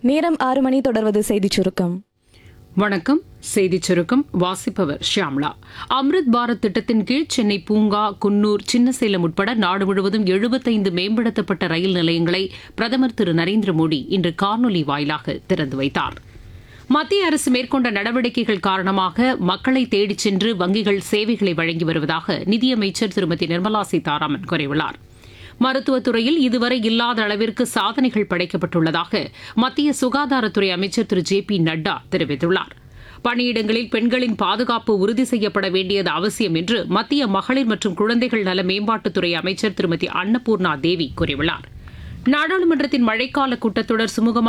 நேரம் ஆறு மணி தொடர்வது செய்திச் சுருக்கம் வணக்கம் செய்திச் சுருக்கம் வாசிப்பவர் ஷியாம்லா அம்ரித் பாரத் திட்டத்தின் கீழ் சென்னை பூங்கா குன்னூர் சின்னசேலம் உட்பட நாடு முழுவதும் எழுபத்தைந்து மேம்படுத்தப்பட்ட ரயில் நிலையங்களை பிரதமர் திரு நரேந்திர மோடி இன்று காணொலி வாயிலாக திறந்து வைத்தார் மத்திய அரசு மேற்கொண்ட நடவடிக்கைகள் காரணமாக மக்களை தேடிச் சென்று வங்கிகள் சேவைகளை வழங்கி வருவதாக நிதியமைச்சர் திருமதி நிர்மலா சீதாராமன் கூறியுள்ளார் மருத்துவத்துறையில் இதுவரை இல்லாத அளவிற்கு சாதனைகள் படைக்கப்பட்டுள்ளதாக மத்திய சுகாதாரத்துறை அமைச்சர் திரு ஜே பி நட்டா தெரிவித்துள்ளார் பணியிடங்களில் பெண்களின் பாதுகாப்பு உறுதி செய்யப்பட வேண்டியது அவசியம் என்று மத்திய மகளிர் மற்றும் குழந்தைகள் நல மேம்பாட்டுத்துறை அமைச்சர் திருமதி அன்னபூர்ணா தேவி கூறியுள்ளார் நாடாளுமன்றத்தின் மழைக்கால கூட்டத்தொடர் சுமூகமாக